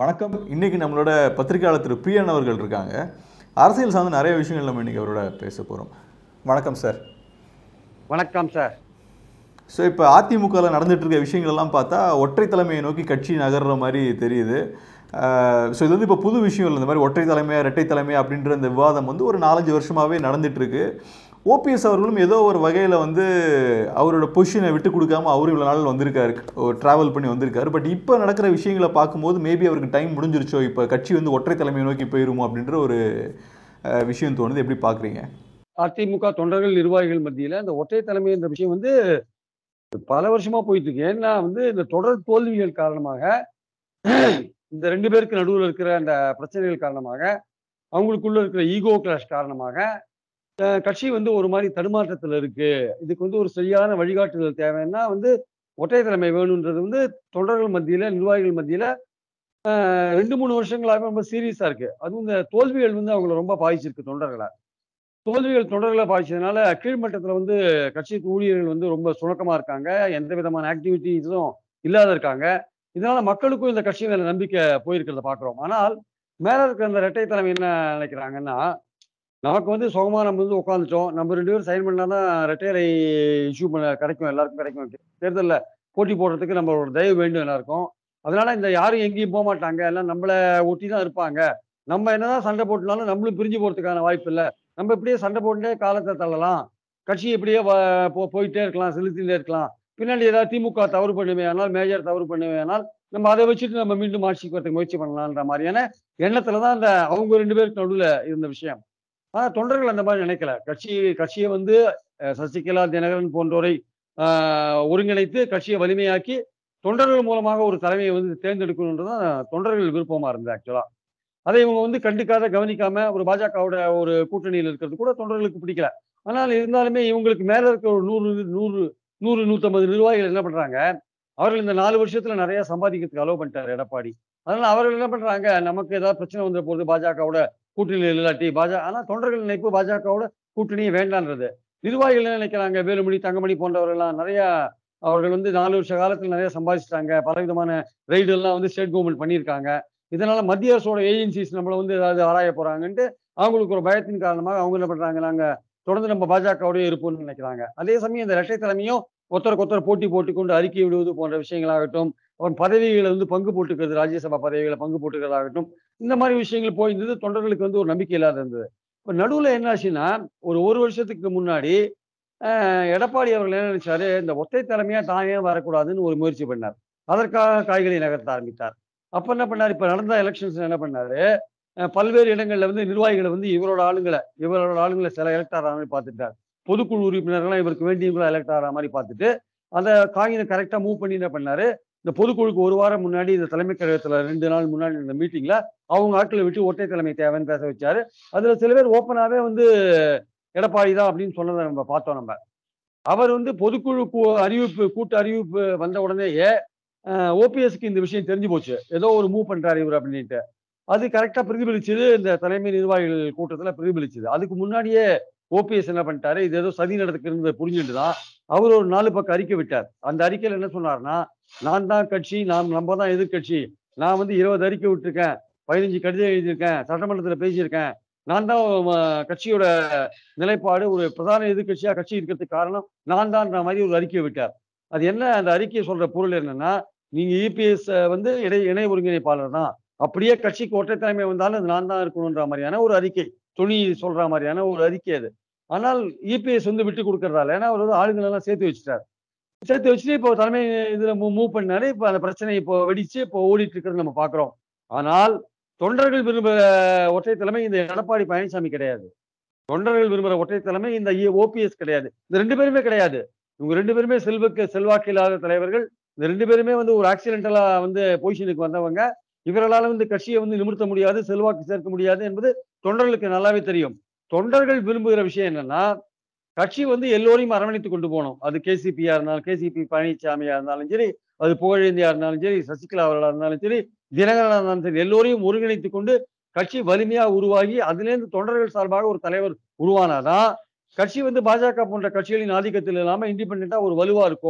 வணக்கம் இன்னைக்கு நம்மளோட பத்திரிகையாளர் திரு பிரியன் அவர்கள் இருக்காங்க அரசியல் சார்ந்த நிறைய விஷயங்கள் நம்ம இன்னைக்கு அவரோட பேச போகிறோம் வணக்கம் சார் வணக்கம் சார் ஸோ இப்போ அதிமுகவில் நடந்துட்டு இருக்க விஷயங்கள் எல்லாம் பார்த்தா ஒற்றை தலைமையை நோக்கி கட்சி நகர்ற மாதிரி தெரியுது ஸோ இது வந்து இப்போ புது விஷயம் இல்லை இந்த மாதிரி ஒற்றை தலைமையா இரட்டை தலைமையா அப்படின்ற இந்த விவாதம் வந்து ஒரு நாலஞ்சு வருஷமாகவே நடந்துட்டு இருக்கு ஓபிஎஸ் அவர்களும் ஏதோ ஒரு வகையில் வந்து அவரோட பொசிஷனை விட்டு கொடுக்காம அவரும் இவ்வளோ நாள் வந்திருக்காரு ட்ராவல் பண்ணி வந்திருக்காரு பட் இப்போ நடக்கிற விஷயங்களை பார்க்கும்போது மேபி அவருக்கு டைம் முடிஞ்சிருச்சோ இப்போ கட்சி வந்து ஒற்றை தலைமையை நோக்கி போயிருமோ அப்படின்ற ஒரு அஹ், விஷயம் தோணுது எப்படி பார்க்குறீங்க அதிமுக தொண்டர்கள் நிர்வாகிகள் மத்தியில இந்த ஒற்றை தலைமை என்ற விஷயம் வந்து பல வருஷமா போயிட்டு இருக்கு ஏன்னா வந்து இந்த தொடர் தோல்விகள் காரணமாக இந்த ரெண்டு பேருக்கு நடுவில் இருக்கிற அந்த பிரச்சனைகள் காரணமாக அவங்களுக்குள்ள இருக்கிற ஈகோ கிளாஷ் காரணமாக அஹ், கட்சி வந்து ஒரு மாதிரி தடுமாற்றத்தில் இருக்கு இதுக்கு வந்து ஒரு சரியான வழிகாட்டுதல் தேவைன்னா வந்து ஒற்றை தலைமை வேணுன்றது வந்து தொண்டர்கள் மத்தியில நிர்வாகிகள் மத்தியில அஹ், ரெண்டு மூணு வருஷங்களாகவே ரொம்ப சீரியஸா இருக்கு அதுவும் இந்த தோல்விகள் வந்து அவங்கள ரொம்ப பாதிச்சிருக்கு தொண்டர்களை தோல்விகள் தொடர்களை பாதிச்சதுனால கீழ்மட்டத்தில் வந்து கட்சி ஊழியர்கள் வந்து ரொம்ப சுணக்கமா இருக்காங்க எந்த விதமான ஆக்டிவிட்டிஸும் இல்லாத இருக்காங்க இதனால மக்களுக்கும் இந்த கட்சி மேல நம்பிக்கை போயிருக்கிறத பார்க்குறோம் ஆனால் மேல இருக்கிற அந்த இரட்டை தலைமை என்ன நினைக்கிறாங்கன்னா நமக்கு வந்து சுகமா நம்ம வந்து உட்காந்துட்டோம் நம்ம ரெண்டு பேரும் சைன் பண்ணா தான் ரெட்டையரை இஷ்யூ பண்ண கிடைக்கும் எல்லாருக்கும் கிடைக்கும் தேர்தலில் போட்டி போடுறதுக்கு நம்மளோட தயவு வேண்டும் எல்லாருக்கும் அதனால இந்த யாரும் எங்கேயும் போக மாட்டாங்க எல்லாம் நம்மளை ஒட்டி தான் இருப்பாங்க நம்ம என்னதான் சண்டை போட்டுனாலும் நம்மளும் பிரிஞ்சு போறதுக்கான வாய்ப்பு இல்லை நம்ம இப்படியே சண்டை போட்டுட்டே காலத்தை தள்ளலாம் கட்சி இப்படியே வ- போ- போயிட்டே இருக்கலாம் செலுத்திட்டே இருக்கலாம் பின்னாடி ஏதாவது திமுக தவறு பண்ணுவே ஆனால் மேஜர் தவறு பண்ணுவே ஆனால் நம்ம அதை வச்சுட்டு நம்ம மீண்டும் ஆட்சிக்கு வரதுக்கு முயற்சி பண்ணலான்ற மாதிரியான எண்ணத்துல தான் அந்த அவங்க ரெண்டு பேருக்கு நடுவில் இருந்த விஷயம் ஆனா தொண்டர்கள் அந்த மாதிரி நினைக்கல கட்சி கட்சியை வந்து அஹ், சசிகலா தினகரன் போன்றோரை ஆஹ், ஒருங்கிணைத்து கட்சியை வலிமையாக்கி தொண்டர்கள் மூலமாக ஒரு தலைமையை வந்து தேர்ந்தெடுக்கணுன்றதான் தொண்டர்கள் விருப்பமா இருந்தது ஆக்சுவலா அதை இவங்க வந்து கண்டுக்காத கவனிக்காம ஒரு பாஜகவோட ஒரு கூட்டணியில் இருக்கிறது கூட தொண்டர்களுக்கு பிடிக்கல ஆனால் இருந்தாலுமே இவங்களுக்கு மேல இருக்க ஒரு நூறு நூறு நூறு நூற்றம்பது நிர்வாகிகள் என்ன பண்றாங்க அவர்கள் இந்த நாலு வருஷத்துல நிறைய சம்பாதிக்கிறதுக்கு அலோவ் பண்ணிட்டார் எடப்பாடி அதனால அவர்கள் என்ன பண்றாங்க நமக்கு ஏதாவது பிரச்சனை வந்த போது பாஜகவோட கூட்டணியில் இல்லாட்டி பாஜக ஆனா தொண்டர்கள் நினைப்பு பாஜகவோட கூட்டணியே வேண்டான்றது நிர்வாகிகள் என்ன நினைக்கிறாங்க வேலுமணி தங்கமணி போன்றவர்கள்லாம் நிறைய அவர்கள் வந்து நாலு வருஷ காலத்தில் நிறைய சம்பாதிச்சிட்டாங்க பலவிதமான ரெய்டு எல்லாம் வந்து ஸ்டேட் கவர்மெண்ட் பண்ணியிருக்காங்க இதனால மத்திய அரசோட ஏஜென்சிஸ் நம்மளை வந்து ஏதாவது ஆராய போறாங்கன்ட்டு அவங்களுக்கு ஒரு பயத்தின் காரணமாக அவங்க என்ன பண்றாங்க நாங்க தொடர்ந்து நம்ம பாஜகவோடய இருப்போம்னு நினைக்கிறாங்க அதே சமயம் இந்த இரட்டை தலைமையும் ஒருத்தருக்கு ஒருத்தர் போட்டி போட்டுக்கொண்டு அறிக்கை விடுவது போன்ற விஷயங்களாகட்டும் அவன் பதவிகளை வந்து பங்கு போட்டுக்கிறது ராஜ்யசபா பதவிகளை பங்கு போட்டுக்கிறதாகட்டும் இந்த மாதிரி விஷயங்கள் போயிருந்தது தொண்டர்களுக்கு வந்து ஒரு நம்பிக்கை இல்லாத இருந்தது இப்போ நடுவில் என்ன ஆச்சுன்னா ஒரு ஒரு வருஷத்துக்கு முன்னாடி ஆஹ், எடப்பாடி அவர்கள் என்ன நினைச்சாரு இந்த ஒற்றை தலைமையா தான் ஏன் வரக்கூடாதுன்னு ஒரு முயற்சி பண்ணார் அதற்காக காய்களை நகர்த்த ஆரம்பித்தார் அப்ப என்ன பண்ணார் இப்ப நடந்த எலெக்ஷன்ஸ் என்ன பண்ணாரு அஹ் பல்வேறு இடங்கள்ல வந்து நிர்வாகிகளை வந்து இவரோட ஆளுங்களை இவரோட ஆளுங்களை சில எலெக்ட் ஆகிற மாதிரி பார்த்துட்டார் பொதுக்குழு உறுப்பினர்கள்லாம் இவருக்கு வேண்டியவங்களா எலெக்ட் ஆகிற மாதிரி பார்த்துட்டு அந்த காயினை கரெக்டா மூவ் பண்ணி என்ன பண்ணாரு இந்த பொதுக்குழுக்கு ஒரு வாரம் முன்னாடி இந்த தலைமை கழகத்துல ரெண்டு நாள் முன்னாடி இந்த மீட்டிங்ல அவங்க ஆட்களை விட்டு ஒற்றை தலைமை தேவைன்னு பேச வச்சாரு அதுல சில பேர் ஓப்பனாவே வந்து எடப்பாடி தான் அப்படின்னு சொன்னதை நம்ம பார்த்தோம் நம்ம அவர் வந்து பொதுக்குழு கூ- அறிவிப்பு கூட்டு அறிவிப்பு வந்த உடனேயே ஓபிஎஸ்க்கு இந்த விஷயம் தெரிஞ்சு போச்சு ஏதோ ஒரு மூவ் பண்றாரு இவர் அப்படின்ட்டு அது கரெக்டா பிரதிபலிச்சது இந்த தலைமை நிர்வாகிகள் கூட்டத்துல பிரதிபலிச்சது அதுக்கு முன்னாடியே ஓபிஎஸ் என்ன பண்ணிட்டாரு இது ஏதோ சதி நடக்குறது புரிஞ்சுட்டு தான் அவர் ஒரு நாலு பக்கம் அறிக்கை விட்டார் அந்த அறிக்கையில என்ன சொன்னார்னா நான் தான் கட்சி நான் நம்ம தான் எதிர்க்கட்சி நான் வந்து இருபது அறிக்கை விட்டுருக்கேன் பதினஞ்சு கடிதம் எழுதியிருக்கேன் சட்டமன்றத்துல பேசியிருக்கேன் நான் தான் அஹ், கட்சியோட நிலைப்பாடு ஒரு பிரதான எதிர்க்கட்சியா கட்சி இருக்கிறதுக்கு காரணம் நான் தான்ன்ற மாதிரி ஒரு அறிக்கை விட்டார் அது என்ன அந்த அறிக்கையை சொல்ற பொருள் என்னன்னா நீங்க இபிஎஸ் வந்து இடை இணை ஒருங்கிணைப்பாளர் தான் அப்படியே கட்சிக்கு ஒற்றை தலைமை வந்தாலும் அது நான் தான் இருக்கணுன்ற மாதிரியான ஒரு அறிக்கை துணி சொல்ற மாதிரியான ஒரு அறிக்கை அது ஆனால் இபிஎஸ் வந்து விட்டு கொடுக்கறதால ஏன்னா அவர் வந்து ஆளுங்களை எல்லாம் சேர்த்து வச்சுட்டார் சேர்த்து வச்சுட்டு இப்போ தலைமை இதுல மூவ் பண்ணாரு இப்போ அந்த பிரச்சனை இப்போ வெடிச்சு இப்போ ஓடிட்டு இருக்கிறது நம்ம பாக்குறோம் ஆனால் தொண்டர்கள் விரும்புகிற ஒற்றை தலைமை இந்த எடப்பாடி பழனிசாமி கிடையாது தொண்டர்கள் விரும்புகிற ஒற்றை தலைமை இந்த ஓபிஎஸ் கிடையாது இந்த ரெண்டு பேருமே கிடையாது இவங்க ரெண்டு பேருமே செல்வக்கு செல்வாக்கு இல்லாத தலைவர்கள் இந்த ரெண்டு பேருமே வந்து ஒரு ஆக்சிடென்டலா வந்து பொசிஷனுக்கு வந்தவங்க இவர்களால வந்து கட்சியை வந்து நிமிர்த்த முடியாது செல்வாக்கு சேர்க்க முடியாது என்பது தொண்டர்களுக்கு நல்லாவே தெரியும் தொண்டர்கள் விரும்புகிற விஷயம் என்னன்னா கட்சி வந்து எல்லோரையும் அரவணைத்து கொண்டு போகணும் அது கேசிபியா இருந்தாலும் கேசிபி பழனிசாமியா இருந்தாலும் சரி அது புகழேந்தியா இருந்தாலும் சரி சசிகலா அவர்களா இருந்தாலும் சரி தினகரனா இருந்தாலும் சரி எல்லோரையும் ஒருங்கிணைத்து கொண்டு கட்சி வலிமையா உருவாகி அதிலிருந்து தொண்டர்கள் சார்பாக ஒரு தலைவர் உருவானாதான் கட்சி வந்து பாஜக போன்ற கட்சிகளின் ஆதிக்கத்தில் இல்லாம இண்டிபெண்டா ஒரு வலுவா இருக்கும்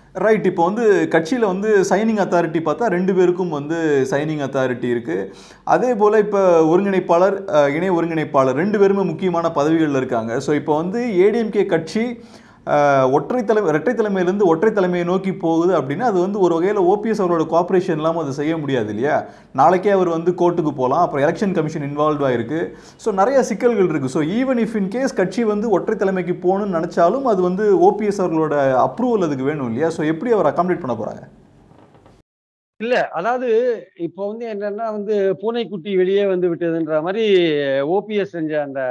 ரைட் இப்போ வந்து கட்சியில் வந்து சைனிங் அத்தாரிட்டி பார்த்தா ரெண்டு பேருக்கும் வந்து சைனிங் அத்தாரிட்டி இருக்குது அதே போல் இப்போ ஒருங்கிணைப்பாளர் அஹ், இணை ஒருங்கிணைப்பாளர் ரெண்டு பேருமே முக்கியமான பதவிகளில் இருக்காங்க ஸோ இப்போ வந்து ஏடிஎம்கே கட்சி அஹ், ஒற்றை தலைமை இரட்டை தலைமையிலேருந்து ஒற்றை தலைமையை நோக்கி போகுது அப்படின்னா அது வந்து ஒரு வகையில் ஓபிஎஸ் அவரோட கோஆப்ரேஷன் இல்லாமல் அதை செய்ய முடியாது இல்லையா நாளைக்கே அவர் வந்து கோர்ட்டுக்கு போகலாம் அப்புறம் எலெக்ஷன் கமிஷன் இன்வால்வ் ஆயிருக்கு ஸோ நிறைய சிக்கல்கள் இருக்குது so even if in case கட்சி வந்து ஒற்றை தலைமைக்கு போகணும்னு நினச்சாலும் அது வந்து ஓபிஎஸ் அவர்களோட அப்ரூவல் அதுக்கு வேணும் இல்லையா ஸோ எப்படி அவர் அகாமடேட் பண்ண போகிறாங்க இல்ல அதாவது இப்போ வந்து என்னன்னா வந்து பூனைக்குட்டி வெளியே வந்து விட்டதுன்ற மாதிரி ஓபிஎஸ் செஞ்ச அந்த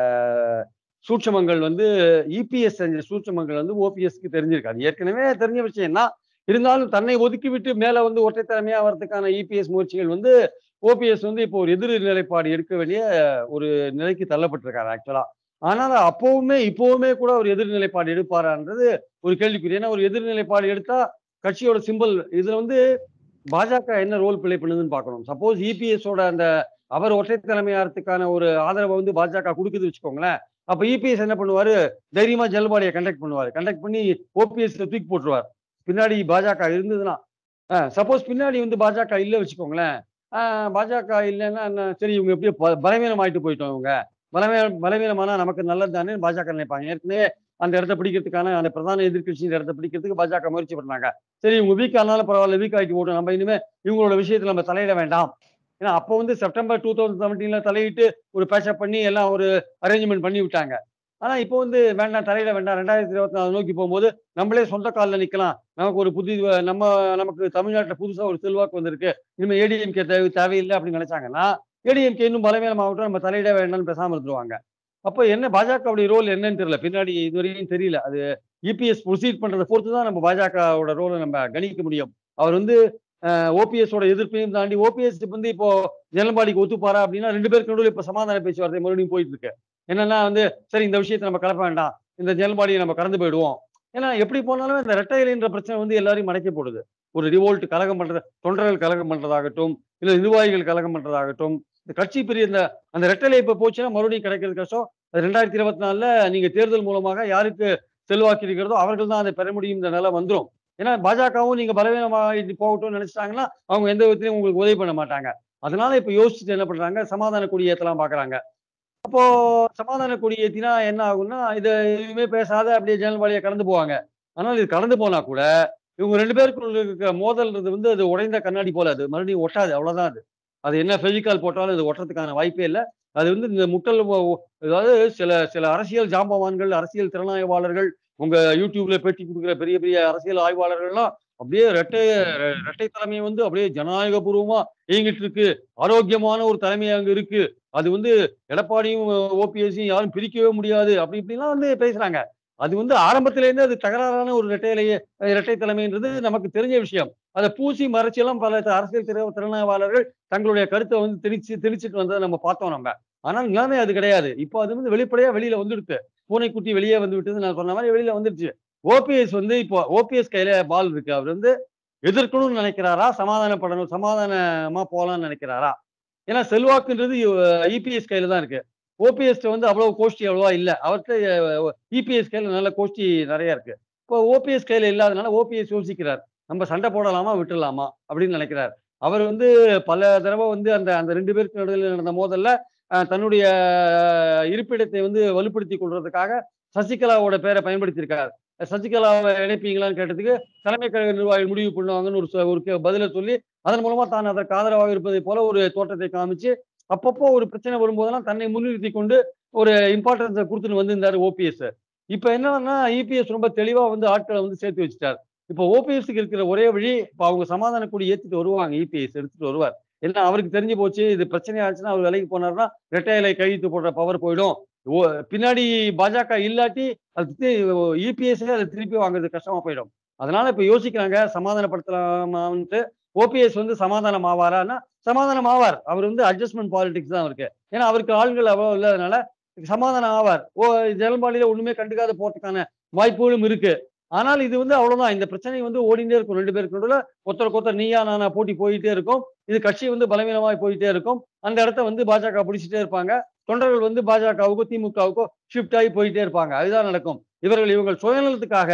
சூட்சமங்கள் வந்து இபிஎஸ் செஞ்ச சூட்சமங்கள் வந்து ஓபிஎஸ்க்கு தெரிஞ்சிருக்காது ஏற்கனவே தெரிஞ்ச விஷயம் தான் இருந்தாலும் தன்னை ஒதுக்கி விட்டு மேல வந்து ஒற்றை தலைமையா வர்றதுக்கான இபிஎஸ் முயற்சிகள் வந்து ஓபிஎஸ் வந்து இப்போ ஒரு எதிர் நிலைப்பாடு எடுக்க வேண்டிய ஒரு நிலைக்கு தள்ளப்பட்டிருக்காரு ஆக்சுவலா ஆனால் அப்பவுமே இப்பவுமே கூட ஒரு எதிர் நிலைப்பாடு எடுப்பாரான்றது ஒரு கேள்விக்குரிய ஏன்னா ஒரு எதிர் நிலைப்பாடு எடுத்தா கட்சியோட சிம்பல் இதுல வந்து பாஜக என்ன ரோல் பிளே பண்ணுதுன்னு பார்க்கணும் சப்போஸ் இபிஎஸோட அந்த அவர் ஒற்றை தலைமையாரத்துக்கான ஒரு ஆதரவை வந்து பாஜக கொடுக்குது வச்சுக்கோங்களேன் அப்ப இபிஎஸ் என்ன பண்ணுவாரு தைரியமா ஜல்பாடியை கண்டக்ட் பண்ணுவாரு கண்டக்ட் பண்ணி ஓபிஎஸ் தூக்கி போட்டுருவார் பின்னாடி பாஜக இருந்ததுன்னா சப்போஸ் பின்னாடி வந்து பாஜக இல்லை வச்சுக்கோங்களேன் ஆஹ் பாஜக இல்லைன்னா என்ன சரி இவங்க எப்படியோ ப- பலவீனமாயிட்டு போயிட்டோம் இவங்க பலவீன பலவீனமானா நமக்கு நல்லது தானே பாஜக நினைப்பாங்க ஏற்கனவே அந்த இடத்த பிடிக்கிறதுக்கான அந்த பிரதான எதிர்க்கட்சியின் இடத்த பிடிக்கிறதுக்கு பாஜக முயற்சி பண்ணாங்க சரி இவங்க வீக் ஆனாலும் பரவாயில்ல வீக் ஆகிட்டு போட்டோம் நம்ம இனிமே இவங்களோட விஷயத்துல நம்ம தலையிட வேண்டாம் ஏன்னா அப்போ வந்து செப்டம்பர் டூ தௌசண்ட் செவன்டீன்ல தலையிட்டு ஒரு பேச்சப் பண்ணி எல்லாம் ஒரு அரேஞ்ச்மெண்ட் பண்ணி விட்டாங்க ஆனா இப்போ வந்து வேண்டாம் தலையிட வேண்டாம் ரெண்டாயிரத்தி இருபத்தி நாலு நோக்கி போகும்போது நம்மளே சொந்த காலில் நிக்கலாம் நமக்கு ஒரு புது நம்ம நமக்கு தமிழ்நாட்டுல புதுசா ஒரு செல்வாக்கு வந்திருக்கு இனிமே ஏடிஎம்கே தேவை தேவையில்லை அப்படின்னு நினைச்சாங்கன்னா ஏடிஎம்கே இன்னும் பலவீனமாகட்டும் நம்ம தலையிட வேண்டாம்னு பேசாம இருந்துருவாங்க அப்போ என்ன பாஜகவுடைய ரோல் என்னன்னு தெரியல பின்னாடி இதுவரையும் தெரியல அது இபிஎஸ் ப்ரொசீட் பண்றதை பொறுத்து தான் நம்ம பாஜகவோட ரோலை நம்ம கணிக்க முடியும் அவர் வந்து ஓபிஎஸ் ஓட எதிர்ப்பையும் தாண்டி ஓபிஎஸ் வந்து இப்போ ஜனபாடிக்கு ஒத்துப்பாரா அப்படின்னா ரெண்டு பேருக்கு நடுவில் இப்போ சமாதான பேச்சுவார்த்தை மறுபடியும் போயிட்டு இருக்கு என்னன்னா வந்து சரி இந்த விஷயத்தை நம்ம கலப்ப வேண்டாம் இந்த ஜனபாடியை நம்ம கடந்து போயிடுவோம் ஏன்னா எப்படி போனாலும் இந்த ரெட்டை இலைன்ற பிரச்சனை வந்து எல்லாரையும் மடைக்க போடுது ஒரு ரிவோல்ட் கலகம் பண்றது தொண்டர்கள் கலகம் பண்றதாகட்டும் இல்ல நிர்வாகிகள் கலகம் பண்றதாகட்டும் இந்த கட்சி பெரிய இந்த அந்த ரெட்டலை இப்ப போச்சுன்னா மறுபடியும் கிடைக்கிறது கஷ்டம் அது ரெண்டாயிரத்தி இருபத்தி நாலுல நீங்க தேர்தல் மூலமாக யாருக்கு செல்வாக்கு இருக்கிறதோ அவர்கள் தான் அதை பெற முடியும் இந்த நிலை வந்துரும் ஏன்னா பாஜகவும் நீங்க பலவீனமாக போகட்டும்னு நினைச்சிட்டாங்கன்னா அவங்க எந்த விதத்திலையும் உங்களுக்கு உதவி பண்ண மாட்டாங்க அதனால இப்ப யோசிச்சுட்டு என்ன பண்றாங்க சமாதான கொடி ஏத்தலாம் பாக்குறாங்க அப்போ சமாதான கொடி ஏத்தினா என்ன ஆகும்னா இதை எதுவுமே பேசாத அப்படியே ஜனல்வாடியை கடந்து போவாங்க ஆனால் இது கடந்து போனா கூட இவங்க ரெண்டு பேருக்குள்ள இருக்கிற மோதல்ன்றது வந்து அது உடைந்த கண்ணாடி போல அது மறுபடியும் ஒட்டாது அவ்வளவுதான் அது அது என்ன ஃபெவிகால் போட்டாலும் அது ஒட்டுறதுக்கான வாய்ப்பே இல்லை அது வந்து இந்த முட்டல் ஒ- அதாவது சில சில அரசியல் ஜாம்பவான்கள் அரசியல் திறனாய்வாளர்கள் உங்க யூடியூப்ல பேட்டி கொடுக்குற பெரிய பெரிய அரசியல் ஆய்வாளர்கள்லாம் அப்படியே ரெட்டை ரெ- ரெட்டை தலைமை வந்து அப்படியே ஜனநாயக பூர்வமா இயங்கிட்டு இருக்கு ஆரோக்கியமான ஒரு தலைமை அங்க இருக்கு அது வந்து எடப்பாடியும் ஓபிஎஸ்ஸையும் யாரும் பிரிக்கவே முடியாது அப்படி இப்படிலாம் வந்து பேசுறாங்க அது வந்து ஆரம்பத்துல இருந்து அது தகராறான ஒரு இரட்டையிலேயே இரட்டை தலைமைன்றது நமக்கு தெரிஞ்ச விஷயம் அதை பூசி மறைச்செல்லாம் பல த- அரசியல் திற திறனாய்வாளர்கள் தங்களுடைய கருத்தை வந்து திணிச்சு திணிச்சிட்டு வந்ததை நம்ம பார்த்தோம் நம்ம ஆனால் நிலைமை அது கிடையாது இப்போ அது வந்து வெளிப்படையா வெளியில வந்துடுது பூனைக்குட்டி வெளியே வந்து விட்டது நான் சொன்ன மாதிரி வெளியில வந்துருச்சு ஓபிஎஸ் வந்து இப்போ ஓபிஎஸ் கையில பால் இருக்கு அவர் வந்து எதிர்க்கணும்னு நினைக்கிறாரா சமாதானப்படணும் சமாதானமா போலாம்னு நினைக்கிறாரா ஏன்னா செல்வாக்குன்றது இபிஎஸ் கையில தான் இருக்கு ஓபிஎஸ் வந்து அவ்வளவு கோஷ்டி அவ்வளவா இல்ல அவர்கிட்ட இபிஎஸ் கையில நல்ல கோஷ்டி நிறைய இருக்கு இப்போ ஓபிஎஸ் கையில இல்லாதனால ஓபிஎஸ் யோசிக்கிறார் நம்ம சண்டை போடலாமா விட்டுடலாமா அப்படின்னு நினைக்கிறார் அவர் வந்து பல தடவை வந்து அந்த அந்த ரெண்டு பேருக்கு நடுவில் நடந்த மோதல்ல அஹ், தன்னுடைய அஹ், இருப்பிடத்தை வந்து வலுப்படுத்தி கொள்றதுக்காக சசிகலாவோட பேரை பயன்படுத்தியிருக்கார் சசிகலாவை இணைப்பீங்களான்னு கேட்டதுக்கு தலைமை கழக நிர்வாகிகள் முடிவு பண்ணுவாங்கன்னு ஒரு சொ- ஒரு கே- பதிலை சொல்லி அதன் மூலமா தான் அதற்கு ஆதரவாக இருப்பதை போல ஒரு தோற்றத்தை காமிச்சு அப்பப்போ ஒரு பிரச்சனை வரும்போதெல்லாம் தன்னை முன்னிறுத்தி கொண்டு ஒரு இம்பார்ட்டன்ஸை கொடுத்துட்டு வந்திருந்தாரு ஓபிஎஸ் இப்ப என்னன்னா இபிஎஸ் ரொம்ப தெளிவா வந்து ஆட்களை வந்து சேர்த்து வச்சுட்டார் இப்போ ஓபிஎஸ்க்கு இருக்கிற ஒரே வழி இப்போ அவங்க சமாதான கூடி ஏத்திட்டு வருவாங்க இபிஎஸ் எடுத்துட்டு வருவார் ஏன்னா அவருக்கு தெரிஞ்சு போச்சு இது பிரச்சனை ஆச்சுன்னா அவர் விலைக்கு போனாருன்னா ரெட்டையிலை கையெழுத்து போடுற பவர் போயிடும் ஓ- பின்னாடி பாஜக இல்லாட்டி அது இபிஎஸ் அதை திருப்பி வாங்குறது கஷ்டமா போயிடும் அதனால இப்ப யோசிக்கிறாங்க சமாதானப்படுத்தலாமான்ட்டு ஓபிஎஸ் வந்து சமாதானம் ஆவாரான்னா சமாதானம் ஆவார் அவர் வந்து அட்ஜஸ்ட்மெண்ட் பாலிடிக்ஸ் தான் இருக்கு ஏன்னா அவருக்கு ஆள்கள் அவ்வளவு இல்லாதனால சமாதானம் ஆவார் ஓ ஜெயலலிதால ஒண்ணுமே கண்டுக்காத போறதுக்கான வாய்ப்புகளும் இருக்கு ஆனால் இது வந்து அவ்வளவுதான் இந்த பிரச்சனை வந்து ஓடிட்டே இருக்கும் ரெண்டு பேருக்கு நடுவுல ஒருத்தருக்கு ஒருத்தர் நீயா நானா போட்டி போயிட்டே இருக்கும் இது கட்சி வந்து பலவீனமாய் போயிட்டே இருக்கும் அந்த இடத்த வந்து பாஜக பிடிச்சிட்டே இருப்பாங்க தொண்டர்கள் வந்து பாஜகவுக்கோ திமுகவுக்கோ ஷிஃப்ட் ஆகி போயிட்டே இருப்பாங்க அதுதான் நடக்கும் இவர்கள் இவங்கள் சுயநலத்துக்காக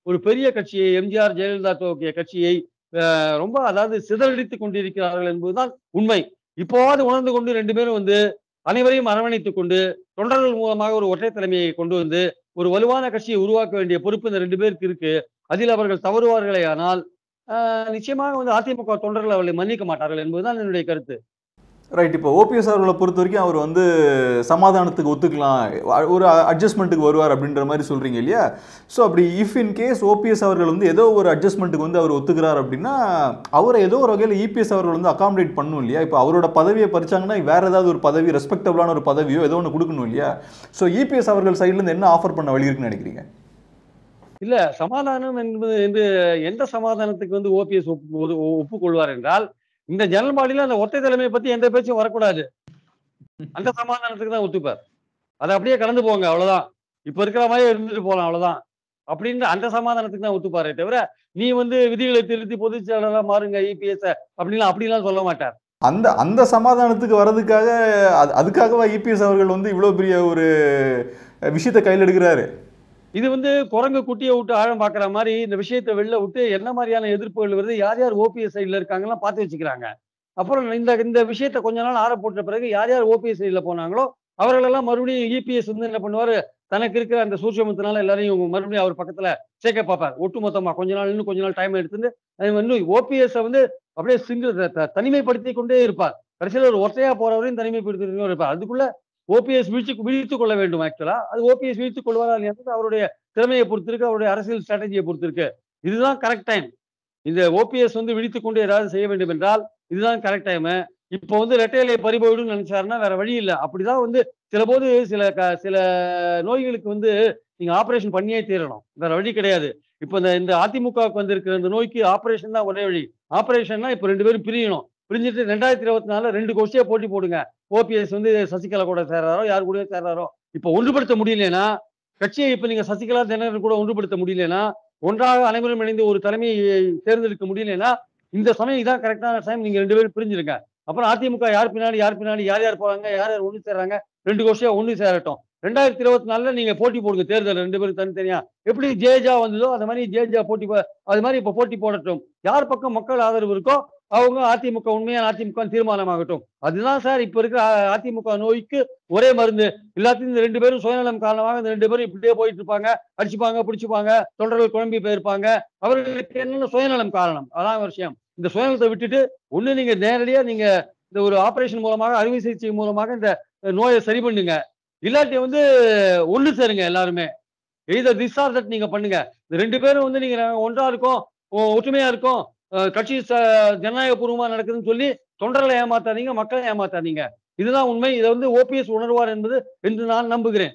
ஒரு பெரிய கட்சியை எம்ஜிஆர் ஜெயலலிதா துவக்கிய கட்சியை அஹ், ரொம்ப அதாவது சிதறடித்துக் கொண்டிருக்கிறார்கள் என்பதுதான் உண்மை இப்போவாது உணர்ந்து கொண்டு ரெண்டு பேரும் வந்து அனைவரையும் அரவணைத்துக் கொண்டு தொண்டர்கள் மூலமாக ஒரு ஒற்றை தலைமையை கொண்டு வந்து ஒரு வலுவான கட்சியை உருவாக்க வேண்டிய பொறுப்பு இந்த ரெண்டு பேருக்கு இருக்கு அதில் அவர்கள் தவறுவார்களே ஆனால் ஆஹ், நிச்சயமாக வந்து அதிமுக தொண்டர்கள் அவர்களை மன்னிக்க மாட்டார்கள் என்பதுதான் என்னுடைய கருத்து ரைட் இப்போ ஓபிஎஸ் அவர்களை பொறுத்த வரைக்கும் அவர் வந்து சமாதானத்துக்கு ஒத்துக்கலாம் அ- ஒரு அட்ஜஸ்ட்மெண்ட்டுக்கு வருவார் அப்படின்ற மாதிரி சொல்றீங்க இல்லையா ஸோ அப்படி இஃப் இன் கேஸ் ஓபிஎஸ் அவர்கள் வந்து ஏதோ ஒரு அட்ஜஸ்ட்மெண்ட்டுக்கு வந்து அவர் ஒத்துக்கிறார் அப்படின்னா அவரை ஏதோ ஒரு வகையில் இபிஎஸ் அவர்கள் வந்து அகாமடேட் பண்ணணும் இல்லையா இப்போ அவரோட பதவியை பறிச்சாங்கன்னா வேற ஏதாவது ஒரு பதவி ரெஸ்பெக்டபிளான ஒரு பதவியோ ஏதோ ஒன்று கொடுக்கணும் இல்லையா ஸோ இபிஎஸ் அவர்கள் சைட்லேருந்து என்ன ஆஃபர் பண்ண வழி இருக்குன்னு நினைக்கிறீங்க இல்ல சமாதானம் என்பது என்று எந்த சமாதானத்துக்கு வந்து ஓபிஎஸ் ஒப்புக்கொள்வார் என்றால் இந்த ஜனரல் பாடியில அந்த ஒற்றை தலைமையை பத்தி எந்த பேச்சும் வரக்கூடாது அந்த சமாதானத்துக்கு தான் ஒத்துப்பார் அதை அப்படியே கடந்து போங்க அவ்வளவுதான் இப்ப இருக்கிற மாதிரி இருந்துட்டு போலாம் அவ்வளவுதான் அப்படின்னு அந்த சமாதானத்துக்கு தான் ஒத்துப்பாரே தவிர நீ வந்து விதிகளை திருத்தி பொதுச் செயலாளரா மாறுங்க இபிஎஸ் அப்படிலாம் அப்படிலாம் சொல்ல மாட்டார் அந்த அந்த சமாதானத்துக்கு வர்றதுக்காக அது அதுக்காகவா இபிஎஸ் அவர்கள் வந்து இவ்வளோ பெரிய ஒரு விஷயத்தை கையில் எடுக்கிறாரு இது வந்து குரங்கு குட்டியை விட்டு ஆழம் பாக்குற மாதிரி இந்த விஷயத்தை வெளில விட்டு என்ன மாதிரியான எதிர்ப்புகள் வருது யார் யார் ஓபிஎஸ் சைட்ல இருக்காங்கலாம் பார்த்து வச்சுக்கிறாங்க அப்புறம் இந்த இந்த விஷயத்தை கொஞ்ச நாள் ஆற போட்ட பிறகு யார் யார் ஓபிஎஸ் சைட்ல போனாங்களோ அவர்களெல்லாம் மறுபடியும் இபிஎஸ் வந்து என்ன பண்ணுவாரு தனக்கு இருக்கிற அந்த சூட்சமத்தினால எல்லாரையும் மறுபடியும் அவர் பக்கத்துல சேர்க்க பார்ப்பார் ஒட்டு மொத்தமா கொஞ்ச நாள் இன்னும் கொஞ்ச நாள் டைம் எடுத்துட்டு அது வந்து ஓபிஎஸ் வந்து அப்படியே சிங்கிள் தனிமைப்படுத்தி கொண்டே இருப்பார் கடைசியில் ஒரு ஒற்றையா போறவரையும் தனிமைப்படுத்தி கொண்டே இருப்பார் அதுக்குள்ள ஓபிஎஸ் வீழ்ச்சி வீழ்த்து கொள்ள வேண்டும் ஆக்சுவலா அது ஓபிஎஸ் வீழ்த்து கொள்வாரா இல்லையா அவருடைய திறமையை பொறுத்து இருக்கு அவருடைய அரசியல் ஸ்ட்ராட்டஜியை பொறுத்து இருக்கு இதுதான் கரெக்ட் டைம் இந்த ஓபிஎஸ் வந்து விழித்து கொண்டு ஏதாவது செய்ய வேண்டும் என்றால் இதுதான் கரெக்ட் டைம் இப்போ வந்து ரெட்டையிலை பறிபோயிடும் நினைச்சாருன்னா வேற வழி இல்லை அப்படிதான் வந்து சில போது சில க- சில நோய்களுக்கு வந்து நீங்க ஆபரேஷன் பண்ணியே தீரணும் வேற வழி கிடையாது இப்போ இந்த இந்த அதிமுகவுக்கு வந்திருக்கிற இந்த நோய்க்கு ஆபரேஷன் தான் ஒரே வழி ஆபரேஷன்னா இப்போ ரெண்டு பேரும் பிரியணும் பிரிஞ்சுட்டு ரெண்டாயிரத்தி இருபத்தி நாலுல ரெண்டு கோஷ்டியா போட்டி போடுங்க ஓபிஎஸ் வந்து சசிகலா கூட சேர்றாரோ யார் கூட சேர்றாரோ இப்போ ஒன்றுபடுத்த முடியலனா கட்சியை இப்ப நீங்க சசிகலா தினகரன் கூட ஒன்றுபடுத்த முடியலனா ஒன்றாக அனைவரும் இணைந்து ஒரு தலைமையை தேர்ந்தெடுக்க முடியலனா இந்த சமயம் இதான் கரெக்டான டைம் நீங்க ரெண்டு பேரும் பிரிஞ்சிருங்க அப்புறம் அதிமுக யார் பின்னாடி யார் பின்னாடி யார் யார் போறாங்க யார் யார் ஒண்ணு சேர்றாங்க ரெண்டு கோஷ்டியா ஒண்ணு சேரட்டும் ரெண்டாயிரத்தி இருபத்தி நாலுல நீங்க போட்டி போடுங்க தேர்தல் ரெண்டு பேரும் தனித்தனியா எப்படி ஜேஜா வந்ததோ அது மாதிரி ஜேஜா போட்டி போ- அது மாதிரி இப்ப போட்டி போடட்டும் யார் பக்கம் மக்கள் ஆதரவு இருக்கோ அவங்க அதிமுக உண்மையான அதிமுக தீர்மானமாகட்டும் அதுதான் சார் இப்ப இருக்கிற அ- அதிமுக நோய்க்கு ஒரே மருந்து எல்லாத்தையும் இந்த ரெண்டு பேரும் சுயநலம் காரணமாக இந்த ரெண்டு பேரும் இப்படியே போயிட்டு இருப்பாங்க அடிச்சுப்பாங்க பிடிச்சுப்பாங்க தொண்டர்கள் குழம்பி போயிருப்பாங்க அவர்களுக்கு என்னென்ன சுயநலம் காரணம் அதான் விஷயம் இந்த சுயநலத்தை விட்டுட்டு ஒண்ணு நீங்க நேரடியா நீங்க இந்த ஒரு ஆபரேஷன் மூலமாக அறுவை சிகிச்சை மூலமாக இந்த நோயை சரி பண்ணுங்க இல்லாட்டி வந்து ஒண்ணு சேருங்க எல்லாருமே எய்தர் திஸ் ஆர் தட் நீங்க பண்ணுங்க இந்த ரெண்டு பேரும் வந்து நீங்க ஒன்றா இருக்கோம் ஒ- ஒற்றுமையா இருக்கோம் அஹ் கட்சி ச- ஜனநாயகபூர்வமா நடக்குதுன்னு சொல்லி தொண்டர்களை ஏமாத்தாதீங்க மக்களை ஏமாத்தாதீங்க இதுதான் உண்மை இதை வந்து ஓபிஎஸ் உணர்வார் என்பது என்று நான் நம்புகிறேன்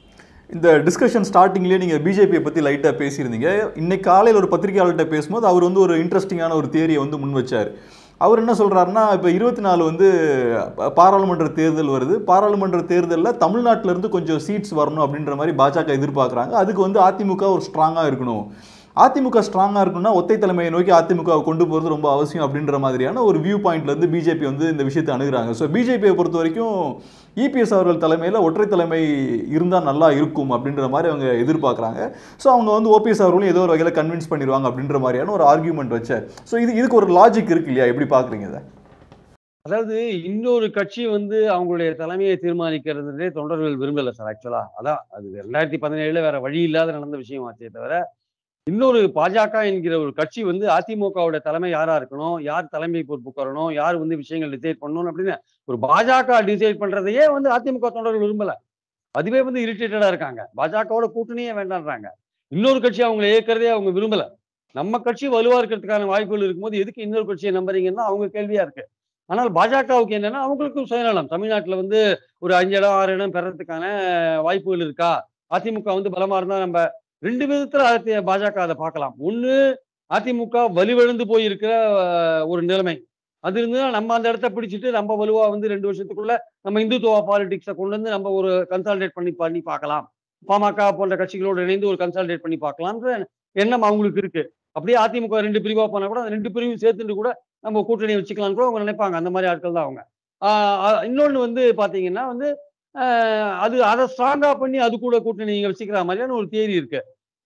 இந்த டிஸ்கஷன் ஸ்டார்டிங்லேயே நீங்கள் பிஜேபியை பற்றி லைட்டாக பேசியிருந்தீங்க இன்னைக்கு காலையில் ஒரு பத்திரிகையாளர்கிட்ட பேசும்போது அவர் வந்து ஒரு இன்ட்ரெஸ்டிங்கான ஒரு தியரியை வந்து முன் வச்சார் அவர் என்ன சொல்றாருன்னா இப்போ இருபத்தி நாலு வந்து ப- பாராளுமன்ற தேர்தல் வருது பாராளுமன்ற தேர்தலில் தமிழ்நாட்டுல இருந்து கொஞ்சம் சீட்ஸ் வரணும் அப்படின்ற மாதிரி பாஜக எதிர்பார்க்குறாங்க அதுக்கு வந்து அதிமுக ஒரு ஸ்ட்ராங்காக இருக்கணும் அதிமுக ஸ்ட்ராங்காக இருக்கணும்னா ஒத்தை தலைமையை நோக்கி அதிமுக வை கொண்டு போகிறது ரொம்ப அவசியம் அப்படின்ற மாதிரியான ஒரு வியூ பாயிண்ட்ல இருந்து பிஜேபி வந்து இந்த விஷயத்தை அணுகுறாங்க ஸோ பிஜேபியை பொறுத்த வரைக்கும் இபிஎஸ் அவர்கள் தலைமையில் ஒற்றை தலைமை இருந்தால் நல்லா இருக்கும் அப்படின்ற மாதிரி அவங்க எதிர்பார்க்குறாங்க ஸோ அவங்க வந்து ஓபிஎஸ் அவர்களும் ஏதோ ஒரு வகையில் கன்வின்ஸ் பண்ணிடுவாங்க அப்படின்ற மாதிரியான ஒரு ஆர்கியூமெண்ட் வச்சார் ஸோ இது இதுக்கு ஒரு லாஜிக் இருக்கு இல்லையா எப்படி பார்க்குறீங்க இதை அதாவது இன்னொரு கட்சி வந்து அவங்களுடைய தலைமையை தீர்மானிக்கிறதுலே தொண்டர்கள் விரும்பல சார் ஆக்சுவலா அதான் அது ரெண்டாயிரத்தி பதினேழுல வேற வழி இல்லாத நடந்த விஷயம் ஆச்சே தவிர இன்னொரு பாஜக என்கிற ஒரு கட்சி வந்து அதிமுகவோட தலைமை யாரா இருக்கணும் யார் தலைமை பொறுப்புக்கு வரணும் யார் வந்து விஷயங்கள் டிசைட் பண்ணணும் அப்படின்னு ஒரு பாஜக டிசைட் பண்றதையே வந்து அதிமுக தொண்டர்கள் விரும்பல அதுவே வந்து இரிட்டேட்டடா இருக்காங்க பாஜகவோட கூட்டணியே வேண்டான்றாங்க இன்னொரு கட்சி அவங்களை ஏற்கிறதே அவங்க விரும்பல நம்ம கட்சி வலுவா இருக்கிறதுக்கான வாய்ப்புகள் இருக்கும்போது எதுக்கு இன்னொரு கட்சியை நம்புறீங்கன்னா அவங்க கேள்வியா இருக்கு ஆனால் பாஜகவுக்கு என்னன்னா அவங்களுக்கும் சுயநலம் தமிழ்நாட்டுல வந்து ஒரு அஞ்சு இடம் ஆறு இடம் பெறறதுக்கான வாய்ப்புகள் இருக்கா அதிமுக வந்து பலமா இருந்தா நம்ம ரெண்டு விதத்துல அதை பாஜக அதை பார்க்கலாம் ஒண்ணு அதிமுக வலுவிழந்து போயிருக்கிற அஹ், ஒரு நிலைமை அது இருந்துன்னா நம்ம அந்த இடத்த பிடிச்சிட்டு நம்ம வலுவா வந்து ரெண்டு வருஷத்துக்குள்ள நம்ம இந்துத்துவ பாலிடிக்ஸை கொண்டு வந்து நம்ம ஒரு கன்சால்டேட் பண்ணி பண்ணி பார்க்கலாம் பாமக போன்ற கட்சிகளோடு இணைந்து ஒரு கன்சால்டேட் பண்ணி பார்க்கலாம்ன்ற எண்ணம் அவங்களுக்கு இருக்கு அப்படியே அதிமுக ரெண்டு பிரிவா போனா கூட அந்த ரெண்டு பிரிவும் சேர்த்துட்டு கூட நம்ம கூட்டணி வச்சுக்கலாம்னு கூட அவங்க நினைப்பாங்க அந்த மாதிரி ஆட்கள் தான் அவங்க ஆஹ் அஹ் இன்னொன்னு வந்து பாத்தீங்கன்னா வந்து ஆஹ் அது அதை ஸ்ட்ராங்கா பண்ணி அது கூட கூட்டணி நீங்க வச்சுக்கிற மாதிரியான ஒரு தியரி இருக்கு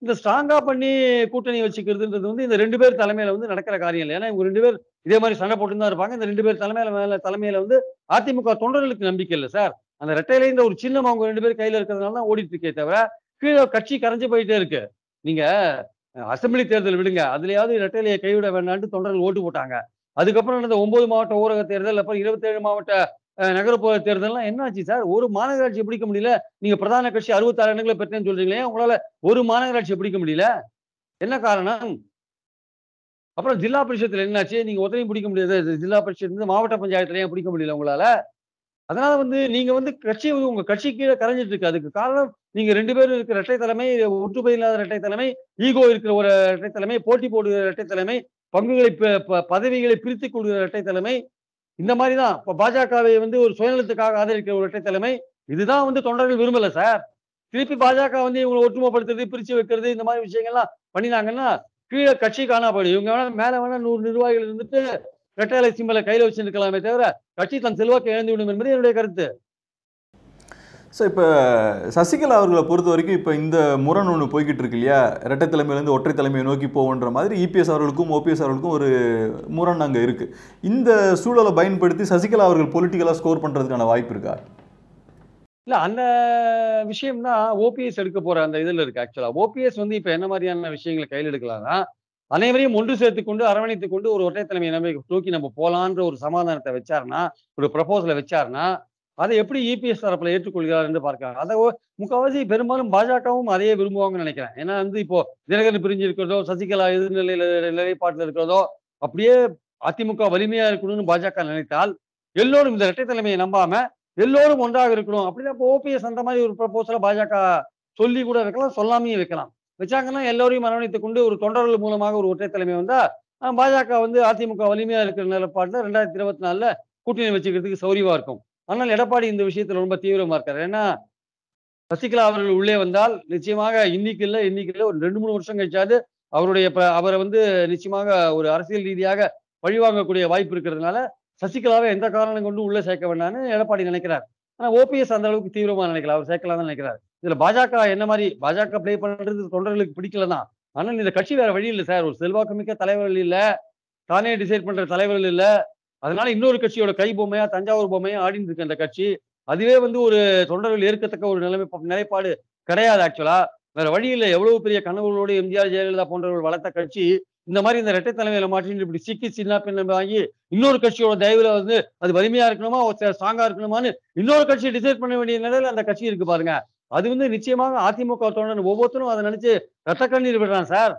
இந்த ஸ்ட்ராங்கா பண்ணி கூட்டணி வச்சுக்கிறதுன்றது வந்து இந்த ரெண்டு பேர் தலைமையில வந்து நடக்கிற காரியம் இல்லை ஏன்னா இவங்க ரெண்டு பேர் இதே மாதிரி சண்டை போட்டு தான் இருப்பாங்க இந்த ரெண்டு பேர் தலைமையில மேல தலைமையில வந்து அதிமுக தொண்டர்களுக்கு நம்பிக்கை இல்லை சார் அந்த ரெட்டையில ஒரு சின்னம் அவங்க ரெண்டு பேர் கையில இருக்கிறதுனால தான் ஓடிட்டு இருக்கே தவிர கீழே கட்சி கரைஞ்சு போயிட்டே இருக்கு நீங்க அஹ், அசெம்பிளி தேர்தல் விடுங்க அதுலயாவது இரட்டையிலையை கைவிட வேண்டாம்னு தொண்டர்கள் ஓட்டு போட்டாங்க அதுக்கப்புறம் நடந்த ஒன்பது மாவட்ட ஊரக தேர்தல் அப்புறம் இருபத்தேழு மாவட்ட அஹ், நகரப்புற தேர்தல்லாம் என்னாச்சு சார் ஒரு மாநகராட்சி பிடிக்க முடியல நீங்க பிரதான கட்சி அறுபத்தாறு இடங்களை பெற்றேன்னு சொல்றீங்களே உங்களால ஒரு மாநகராட்சி பிடிக்க முடியல என்ன காரணம் அப்புறம் ஜில்லா பரிஷத்துல என்னாச்சு நீங்க ஒத்தனையும் பிடிக்க முடியாது இது ஜில்லா பரிஷத் இருந்து மாவட்ட பஞ்சாயத்துல ஏன் பிடிக்க முடியல உங்களால அதனால வந்து நீங்க வந்து கட்சி வந்து உங்க கட்சி கீழே கரைஞ்சிட்டு இருக்கு அதுக்கு காரணம் நீங்க ரெண்டு பேரும் இருக்கிற இரட்டை தலைமை ஒற்றுமை இல்லாத இரட்டை தலைமை ஈகோ இருக்கிற ஒரு இரட்டை தலைமை போட்டி போடுகிற இரட்டை தலைமை பங்குகளை ப- ப- பதவிகளை பிரித்து கொடுக்கிற இரட்டை தலைமை இந்த மாதிரி தான் இப்போ பாஜகவை வந்து ஒரு சுயநலத்துக்காக ஆதரிக்கிற ஒரு இரட்டை தலைமை இதுதான் வந்து தொண்டர்கள் விரும்பல சார் திருப்பி பாஜக வந்து இவங்களை ஒற்றுமைப்படுத்துறது பிரிச்சு வைக்கிறது இந்த மாதிரி விஷயங்கள்லாம் பண்ணினாங்கன்னா கீழே கட்சி காணா போயிடும் இவங்க வேணா மேல வேணா நூறு நிர்வாகிகள் இருந்துட்டு ரெட்டைலை சிம்பலை கையில வச்சிருக்கலாமே தவிர கட்சி தன் செல்வாக்கை இழந்து விடும் என்பது என்னுடைய கருத்து ஸோ இப்போ சசிகலா அவர்களை பொறுத்த வரைக்கும் இப்போ இந்த முரண் ஒன்று போய்கிட்டு இருக்கு இல்லையா இரட்டை தலைமையிலேருந்து ஒற்றை தலைமையை நோக்கி போவோன்ற மாதிரி இபிஎஸ் அவர்களுக்கும் ஓபிஎஸ் அவர்களுக்கும் ஒரு முரண் அங்கே இருக்கு இந்த சூழலை பயன்படுத்தி சசிகலா அவர்கள் பொலிட்டிக்கலாக ஸ்கோர் பண்ணுறதுக்கான வாய்ப்பு இருக்கா இல்ல அந்த விஷயம் தான் ஓபிஎஸ் எடுக்க போற அந்த இதுல இருக்கு ஆக்சுவலா ஓபிஎஸ் வந்து இப்ப என்ன மாதிரியான விஷயங்களை கையில் எடுக்கலாம்னா அனைவரையும் ஒன்று சேர்த்து கொண்டு அரவணைத்து கொண்டு ஒரு ஒற்றை தலைமையை நம்பி நோக்கி நம்ம போலான்ற ஒரு சமாதானத்தை வச்சாருன்னா ஒரு ப்ரப்போசலை வச்சாருன்னா அதை எப்படி இபிஎஸ் தரப்புல ஏற்றுக்கொள்கிறார் என்று பார்க்கிறாங்க அதை ஒ- முக்காவாசி பெரும்பாலும் பாஜகவும் அதையே விரும்புவாங்கன்னு நினைக்கிறேன் ஏன்னா வந்து இப்போ தினகரன் பிரிஞ்சு இருக்கிறதோ சசிகலா எதிர்நிலையில நிலைப்பாட்டில் இருக்கிறதோ அப்படியே அதிமுக வலிமையா இருக்கணும்னு பாஜக நினைத்தால் எல்லோரும் இந்த இரட்டை தலைமையை நம்பாம எல்லோரும் ஒன்றாக இருக்கணும் அப்படின்னா இப்போ ஓபிஎஸ் அந்த மாதிரி ஒரு ப்ரப்போசலை பாஜக சொல்லி கூட வைக்கலாம் சொல்லாமையும் வைக்கலாம் வச்சாங்கன்னா எல்லோரையும் அரவணைத்துக் கொண்டு ஒரு தொண்டர்கள் மூலமாக ஒரு ஒற்றை தலைமை வந்தா அஹ், பாஜக வந்து அதிமுக வலிமையா இருக்கிற நிலப்பாட்டுல ரெண்டாயிரத்தி இருபத்தி நாலுல கூட்டணி வச்சுக்கிறதுக்கு சௌரியமா இருக்கும் ஆனால் எடப்பாடி இந்த விஷயத்துல ரொம்ப தீவிரமா இருக்காரு ஏன்னா சசிகலா அவர்கள் உள்ளே வந்தால் நிச்சயமாக இன்னைக்கு இல்ல இன்னைக்கு இல்ல ஒரு ரெண்டு மூணு வருஷம் கழிச்சாது அவருடைய ப- அவரை வந்து நிச்சயமாக ஒரு அரசியல் ரீதியாக பழிவாங்கக்கூடிய வாய்ப்பு இருக்கிறதுனால சசிகலாவை எந்த காரணம் கொண்டு உள்ள சேர்க்க வேண்டாம்னு எடப்பாடி நினைக்கிறார் ஆனா ஓபிஎஸ் அந்த அளவுக்கு தீவிரமா நினைக்கல அவர் சேர்க்கலாம் தான் நினைக்கிறார் இதுல பாஜக என்ன மாதிரி பாஜக ப்ளே பண்றது தொண்டர்களுக்கு பிடிக்கல தான் ஆனால் இந்த கட்சி வேற வழி இல்லை சார் ஒரு செல்வாக்கு மிக்க தலைவர்கள் இல்ல தானே டிசைட் பண்ற தலைவர்கள் இல்ல அதனால இன்னொரு கட்சியோட கை பொம்மையா தஞ்சாவூர் பொம்மையா ஆடிட்டு இருக்கு அந்த கட்சி அதுவே வந்து ஒரு தொண்டர்கள் ஏற்கத்தக்க ஒரு நிலைமை நிலைப்பாடு கிடையாது ஆக்சுவலா வேற வழி இல்லை எவ்வளவு பெரிய கனவுகளோடு எம்ஜிஆர் ஜெயலலிதா போன்றவர்கள் வளர்த்த கட்சி இந்த மாதிரி இந்த இரட்டை தலைமையில மாட்டிட்டு இப்படி சிக்கி சின்ன பின்ன வாங்கி இன்னொரு கட்சியோட தயவுல வந்து அது வலிமையா இருக்கணுமா ஸ்ட்ராங்கா இருக்கணுமான்னு இன்னொரு கட்சி டிசைட் பண்ண வேண்டிய நிலையில அந்த கட்சி இருக்கு பாருங்க அது வந்து நிச்சயமாக அதிமுக தொண்டன் ஒவ்வொருத்தரும் அதை நினைச்சு ரத்த கண்ணீர் விடுறான் சார்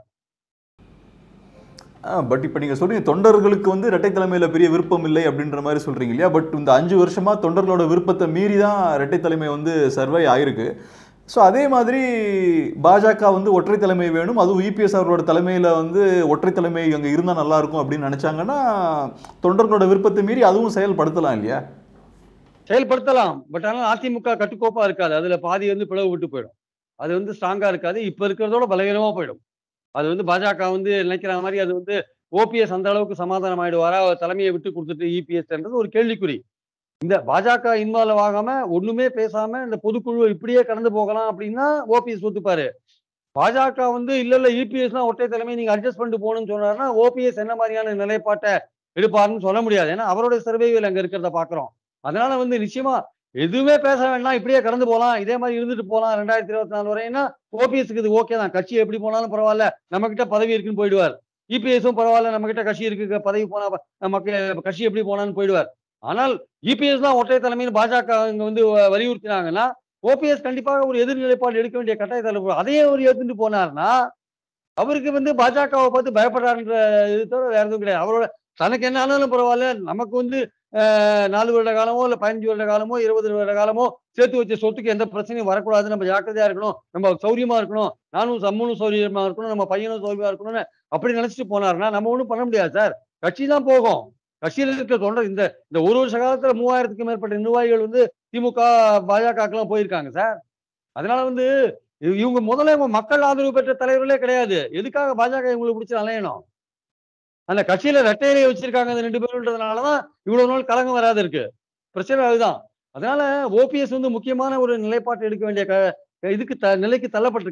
பட் இப்போ நீங்கள் சொல்றீங்க தொண்டர்களுக்கு வந்து இரட்டை தலைமையில் பெரிய விருப்பம் இல்லை அப்படின்ற மாதிரி சொல்றீங்க இல்லையா பட் இந்த அஞ்சு வருஷமா தொண்டர்களோட விருப்பத்தை மீறி தான் இரட்டை தலைமை வந்து சர்வை ஆயிருக்கு ஸோ அதே மாதிரி பாஜக வந்து ஒற்றை தலைமை வேணும் அதுவும் இபிஎஸ் அவர்களோட தலைமையில் வந்து ஒற்றை தலைமை அங்கே இருந்தால் நல்லா இருக்கும் அப்படின்னு நினச்சாங்கன்னா தொண்டர்களோட விருப்பத்தை மீறி அதுவும் செயல்படுத்தலாம் இல்லையா செயல்படுத்தலாம் பட் ஆனால் அதிமுக கட்டுக்கோப்பா இருக்காது அதுல பாதி வந்து பிளவு விட்டு போயிடும் அது வந்து ஸ்ட்ராங்கா இருக்காது இப்ப இருக்கிறதோட பலவீனமா போயிடும் அது வந்து பாஜக வந்து நினைக்கிற மாதிரி அது வந்து ஓபிஎஸ் அந்த அளவுக்கு சமாதானம் ஆயிடுவாரா அவர் தலைமையை விட்டு கொடுத்துட்டு இபிஎஸ்ன்றது ஒரு கேள்விக்குறி இந்த பாஜக இன்வால்வ் ஆகாம ஒண்ணுமே பேசாம இந்த பொதுக்குழு இப்படியே கடந்து போகலாம் அப்படின்னா ஓபிஎஸ் ஒத்துப்பாரு பாஜக வந்து இல்ல இல்ல இபிஎஸ் தான் ஒற்றை தலைமை நீங்க அட்ஜஸ்ட் பண்ணிட்டு போகணும்னு சொன்னாருன்னா ஓபிஎஸ் என்ன மாதிரியான நிலைப்பாட்டை எடுப்பாருன்னு சொல்ல முடியாது ஏன்னா அவருடைய சர்வேவில் அங்க இருக்கிறத பாக்குறோம் அதனால வந்து நிச்சயமா எதுவுமே பேச வேண்டாம் இப்படியே கடந்து போலாம் இதே மாதிரி இருந்துட்டு போலாம் ரெண்டாயிரத்தி இருபத்தி நாலு வரைன்னா ஓபிஎஸ்க்கு இது ஓகே தான் கட்சி எப்படி போனாலும் பரவாயில்ல நம்ம கிட்ட பதவி இருக்குன்னு போயிடுவார் இபிஎஸும் பரவாயில்ல நம்ம கிட்ட கட்சி இருக்கு பதவி போனா ப- நமக்கு கட்சி எப்படி போனான்னு போயிடுவார் ஆனால் இபிஎஸ் தான் ஒற்றை தலைமைன்னு பாஜக இங்க வந்து வ- வலியுறுத்தினாங்கன்னா ஓபிஎஸ் கண்டிப்பாக ஒரு எதிர்நிலைப்பாடு எடுக்க வேண்டிய கட்டாயத்தில் அதையே அவர் எடுத்துட்டு போனார்னா அவருக்கு வந்து பாஜகவை பார்த்து பயப்படுறாருன்ற இது தவிர வேற எதுவும் கிடையாது அவரோட தனக்கு என்ன ஆனாலும் பரவாயில்ல நமக்கு வந்து அஹ், நாலு வருட காலமோ இல்ல பதினஞ்சு வருட காலமோ இருபது வருட காலமோ சேர்த்து வச்ச சொத்துக்கு எந்த பிரச்சனையும் வரக்கூடாது நம்ம ஜாக்கிரதையா இருக்கணும் நம்ம சௌரியமா இருக்கணும் நானும் சம்மனும் சௌரியமா இருக்கணும் நம்ம பையனும் சௌரியமா இருக்கணும்னு அப்படி நினைச்சிட்டு போனாருன்னா நம்ம ஒண்ணும் பண்ண முடியாது சார் கட்சி தான் போகும் கட்சியில் இருக்கிற தொண்டர் இந்த இந்த ஒரு வருஷ காலத்துல மூவாயிரத்துக்கும் மேற்பட்ட நிர்வாகிகள் வந்து திமுக பாஜகக்கெல்லாம் போயிருக்காங்க சார் அதனால வந்து இவ- இவங்க முதல்ல இவங்க மக்கள் ஆதரவு பெற்ற தலைவர்களே கிடையாது எதுக்காக பாஜக இவங்களுக்கு பிடிச்சி அலையணும் அந்த கட்சியில ரெட்டையிலே வச்சிருக்காங்க அந்த ரெண்டு பேருன்றதுனாலதான் இவ்வளவு நாள் கலங்கம் வராது இருக்கு பிரச்சனை அதுதான் அதனால ஓபிஎஸ் வந்து முக்கியமான ஒரு நிலைப்பாட்டை எடுக்க வேண்டிய க- இதுக்கு த நிலைக்கு தள்ளப்பட்டிருக்காரு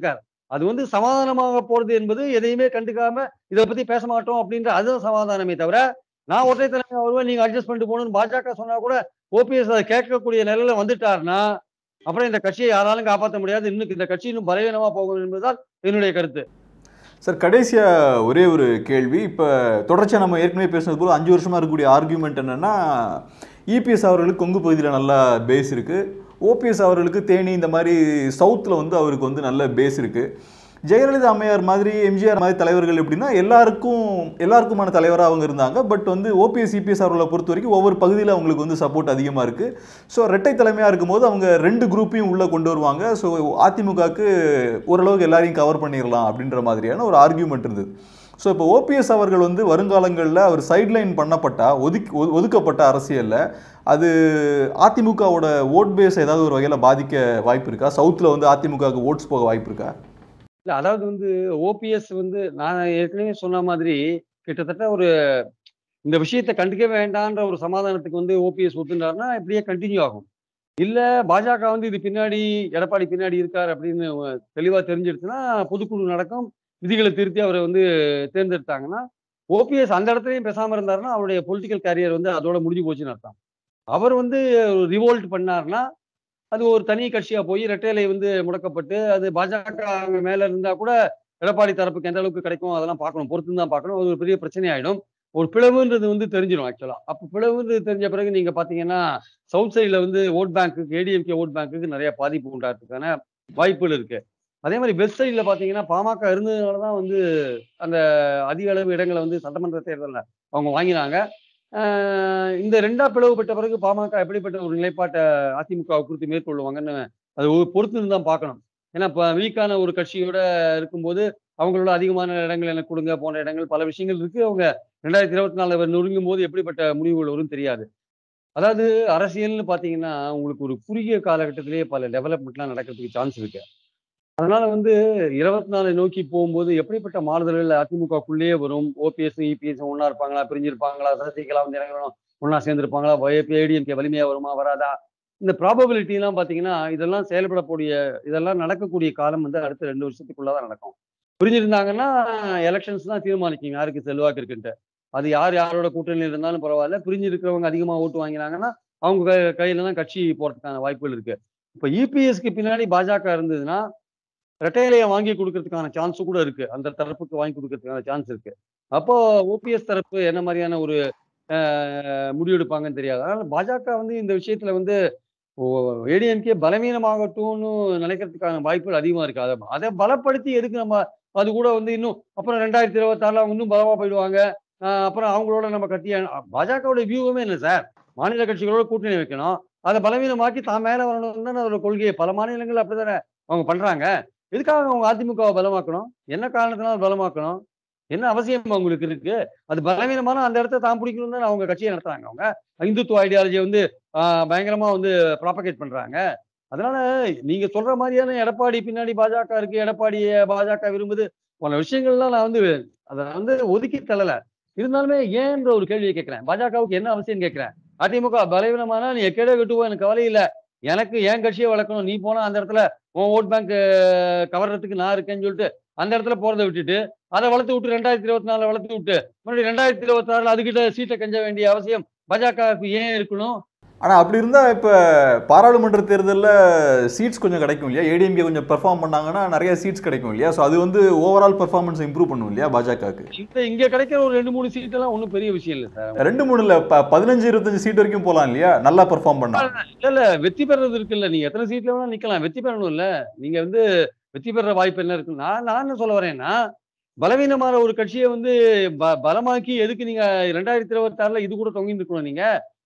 அது வந்து சமாதானமாக போறது என்பது எதையுமே கண்டுக்காம இதை பத்தி பேச மாட்டோம் அப்படின்ற அதுதான் சமாதானமே தவிர நான் ஒற்றை தலைமை வருவேன் நீங்க அட்ஜஸ்ட் பண்ணிட்டு போகணும்னு பாஜக சொன்னா கூட ஓபிஎஸ் அதை கேட்கக்கூடிய நிலையில வந்துட்டாருன்னா அப்புறம் இந்த கட்சியை யாராலும் காப்பாற்ற முடியாது இன்னும் இந்த கட்சி இன்னும் பலவீனமா போகும் என்பதுதான் என்னுடைய கருத்து சார் கடைசியா ஒரே ஒரு கேள்வி இப்போ தொடர்ச்சியாக நம்ம ஏற்கனவே பேசுனது போல அஞ்சு வருஷமா இருக்கக்கூடிய ஆர்கியூமெண்ட் என்னன்னா இபிஎஸ் அவர்களுக்கு கொங்கு பகுதியில் நல்ல பேஸ் இருக்கு ஓபிஎஸ் அவர்களுக்கு தேனி இந்த மாதிரி சவுத்தில் வந்து அவருக்கு வந்து நல்ல பேஸ் இருக்கு ஜெயலலிதா அம்மையார் மாதிரி எம்ஜிஆர் மாதிரி தலைவர்கள் எப்படின்னா எல்லாருக்கும் எல்லாருக்குமான தலைவராக அவங்க இருந்தாங்க பட் வந்து ஓபிஎஸ் இபிஎஸ் அவர்களை பொறுத்த வரைக்கும் ஒவ்வொரு பகுதியில் அவங்களுக்கு வந்து சப்போர்ட் அதிகமாக இருக்குது ஸோ ரெட்டை தலைமையாக இருக்கும்போது அவங்க ரெண்டு குரூப்பையும் உள்ளே கொண்டு வருவாங்க ஸோ அதிமுகவுக்கு ஓரளவுக்கு எல்லாரையும் கவர் பண்ணிடலாம் அப்படின்ற மாதிரியான ஒரு ஆர்கியூமெண்ட் இருந்தது ஸோ இப்போ ஓபிஎஸ் அவர்கள் வந்து வருங்காலங்களில் அவர் சைட்லைன் பண்ணப்பட்டா ஒதுக்கி ஒது- ஒதுக்கப்பட்ட அரசியலில் அது அதிமுகவோட ஓட் பேஸ் ஏதாவது ஒரு வகையில் பாதிக்க வாய்ப்பு இருக்கா சவுத்தில் வந்து அதிமுகவுக்கு ஓட்ஸ் போக வாய்ப்பு இருக்கா இல்ல அதாவது வந்து ஓபிஎஸ் வந்து நான் ஏற்கனவே சொன்ன மாதிரி கிட்டத்தட்ட ஒரு இந்த விஷயத்தை கண்டுக்க வேண்டான்ற ஒரு சமாதானத்துக்கு வந்து ஓபிஎஸ் ஒத்துண்டாருன்னா இப்படியே கண்டினியூ ஆகும் இல்ல பாஜக வந்து இது பின்னாடி எடப்பாடி பின்னாடி இருக்கார் அப்படின்னு தெளிவா தெரிஞ்சிடுச்சுன்னா பொதுக்குழு நடக்கும் விதிகளை திருத்தி அவரை வந்து தேர்ந்தெடுத்தாங்கன்னா ஓபிஎஸ் அந்த இடத்துலயும் பேசாம இருந்தாருன்னா அவருடைய பொலிட்டிக்கல் கேரியர் வந்து அதோட முடிஞ்சு போச்சுன்னு அர்த்தம் அவர் வந்து ரிவோல்ட் பண்ணாருன்னா அது ஒரு தனி கட்சியா போய் ரெட்டையிலை வந்து முடக்கப்பட்டு அது பாஜக அங்க மேல இருந்தா கூட எடப்பாடி தரப்புக்கு எந்த அளவுக்கு கிடைக்கும் அதெல்லாம் பார்க்கணும் பொறுத்து தான் பார்க்கணும் அது ஒரு பெரிய பிரச்சனை ஆயிடும் ஒரு பிளவுன்றது வந்து தெரிஞ்சிடும் ஆக்சுவலா அப்ப பிளவுன்றது தெரிஞ்ச பிறகு நீங்க பாத்தீங்கன்னா சவுத் சைட்ல வந்து ஓட் பேங்க்குக்கு ஏடிஎம்கே ஓட் பேங்க்குக்கு நிறைய பாதிப்பு உண்டாகிறதுக்கான வாய்ப்புகள் இருக்கு அதே மாதிரி வெஸ்ட் சைட்ல பாத்தீங்கன்னா பாமக இருந்ததுனால தான் வந்து அந்த அதிக அளவு இடங்களை வந்து சட்டமன்ற தேர்தலில் அவங்க வாங்கினாங்க ஆஹ் இந்த ரெண்டா பிளவுபட்ட பிறகு பாமக எப்படிப்பட்ட ஒரு நிலைப்பாட்டை அதிமுக குறித்து மேற்கொள்ளுவாங்கன்னு அது ஒரு பொறுத்து தான் பார்க்கணும் ஏன்னா இப்போ வீக்கான ஒரு கட்சியோட இருக்கும்போது அவங்களோட அதிகமான இடங்கள் எனக்கு கொடுங்க போன்ற இடங்கள் பல விஷயங்கள் இருக்கு அவங்க ரெண்டாயிரத்தி இருபத்தி நாலு நொறுங்கும் போது எப்படிப்பட்ட முடிவுகள் வரும் தெரியாது அதாவது அரசியல்னு பார்த்தீங்கன்னா உங்களுக்கு ஒரு குறுகிய காலகட்டத்திலேயே பல டெவலப்மெண்ட்லாம் நடக்கிறதுக்கு சான்ஸ் இருக்கு அதனால வந்து இருபத்தி நாலு நோக்கி போகும்போது எப்படிப்பட்ட மாறுதல்கள் அதிமுகக்குள்ளேயே வரும் ஓபிஎஸ் இபிஎஸ் ஒன்னா இருப்பாங்களா பிரிஞ்சிருப்பாங்களா சசிகலா வந்து இறங்கணும் ஒன்னா சேர்ந்திருப்பாங்களா ஏடிஎம்கே வலிமையா வருமா வராதா இந்த ப்ராபபிலிட்டி எல்லாம் பாத்தீங்கன்னா இதெல்லாம் செயல்படக்கூடிய இதெல்லாம் நடக்கக்கூடிய காலம் வந்து அடுத்த ரெண்டு வருஷத்துக்குள்ளதான் நடக்கும் பிரிஞ்சிருந்தாங்கன்னா எலெக்ஷன்ஸ் தான் தீர்மானிக்கும் யாருக்கு செல்வாக்கு இருக்குன்ட்டு அது யார் யாரோட கூட்டணியில் இருந்தாலும் பரவாயில்ல பிரிஞ்சு இருக்கிறவங்க அதிகமா ஓட்டு வாங்கினாங்கன்னா அவங்க கை- கையில தான் கட்சி போறதுக்கான வாய்ப்புகள் இருக்கு இப்ப இபிஎஸ்க்கு பின்னாடி பாஜக இருந்ததுன்னா ரெட்டையிலையை வாங்கி கொடுக்கறதுக்கான சான்ஸ் கூட இருக்கு அந்த தரப்புக்கு வாங்கி கொடுக்கறதுக்கான சான்ஸ் இருக்கு அப்போ ஓபிஎஸ் தரப்பு என்ன மாதிரியான ஒரு அஹ், முடிவெடுப்பாங்கன்னு தெரியாது அதனால பாஜக வந்து இந்த விஷயத்துல வந்து ஏடிஎம்கே பலவீனமாகட்டும்னு நினைக்கிறதுக்கான வாய்ப்புகள் அதிகமா இருக்கு அதை அதை பலப்படுத்தி எதுக்கு நம்ம அது கூட வந்து இன்னும் அப்புறம் ரெண்டாயிரத்தி இருபத்தாறுல அவங்க இன்னும் பலமா போயிடுவாங்க அஹ், அப்புறம் அவங்களோட நம்ம கட்சி பாஜகவோட வியூவுமே இல்லை சார் மாநில கட்சிகளோட கூட்டணி வைக்கணும் அதை பலவீனமாக்கி தான் மேல வரணும்னு தானே அதோட கொள்கையை பல மாநிலங்கள் அப்படித்தானே அவங்க பண்றாங்க எதுக்காக அவங்க அதிமுகவை பலமாக்கணும் என்ன காரணத்தினால பலமாக்கணும் என்ன அவசியம் அவங்களுக்கு இருக்கு அது பலவீனமான அந்த இடத்த தான் பிடிக்கணும் தான் அவங்க கட்சியை நடத்துறாங்க அவங்க இந்துத்துவ ஐடியாலஜியை வந்து ஆஹ், பயங்கரமா வந்து ப்ராபகேட் பண்றாங்க அதனால நீங்க சொல்ற மாதிரியான எடப்பாடி பின்னாடி பாஜக இருக்கு எடப்பாடிய பாஜக விரும்புது போன விஷயங்கள்லாம் நான் வந்து அதை வந்து ஒதுக்கி தள்ளல இருந்தாலுமே ஏன்ற ஒரு கேள்வியை கேட்கிறேன் பாஜகவுக்கு என்ன அவசியம் கேட்கிறேன் அதிமுக பலவீனமானா நீ எக்கேடே விட்டுவோ எனக்கு கவலை இல்ல எனக்கு என் கட்சியை வளர்க்கணும் நீ போனா அந்த இடத்துல உன் ஓட் பேங்க் கவர்றதுக்கு நான் இருக்கேன்னு சொல்லிட்டு அந்த இடத்துல போறதை விட்டுட்டு அதை வளர்த்து விட்டு ரெண்டாயிரத்தி இருபத்தி நாலுல வளர்த்து விட்டு மறுபடியும் ரெண்டாயிரத்தி இருபத்தி ஆறுல அதுகிட்ட சீட்டை கெஞ்ச வேண்டிய அவசியம் பாஜகவுக்கு ஏன் இருக்கணும் ஆனா அப்படி இருந்தா இப்ப பாராளுமன்ற தேர்தல்ல சீட்ஸ் கொஞ்சம் கிடைக்கும் இல்லையா ஏடிஎம்கே கொஞ்சம் பெர்ஃபார்ம் பண்ணாங்கன்னா நிறைய சீட்ஸ் கிடைக்கும் இல்லையா ஸோ அது வந்து ஓவரால் பெர்ஃபார்மன்ஸ் இம்ப்ரூவ் பண்ணும் இல்லையா பாஜகவுக்கு இந்த இங்க கிடைக்கிற ஒரு ரெண்டு மூணு சீட் எல்லாம் ஒன்றும் பெரிய விஷயம் இல்லை சார் ரெண்டு மூணுல ப- பதினஞ்சு இருபத்தஞ்சு சீட் வரைக்கும் போலாம் இல்லையா நல்லா பெர்ஃபார்ம் பண்ணா இல்ல இல்ல வெற்றி பெறது இருக்குல்ல நீங்க எத்தனை சீட்ல வேணா நிக்கலாம் வெற்றி பெறணும் இல்ல நீங்க வந்து வெற்றி பெற வாய்ப்பு என்ன இருக்கு நான் நான் என்ன சொல்ல வரேன்னா பலவீனமான ஒரு கட்சியை வந்து ப- பலமாக்கி எதுக்கு நீங்க ரெண்டாயிரத்தி இருபத்தி ஆறுல இது கூட தொங்கிட்டு இருக்கணும் நீங்க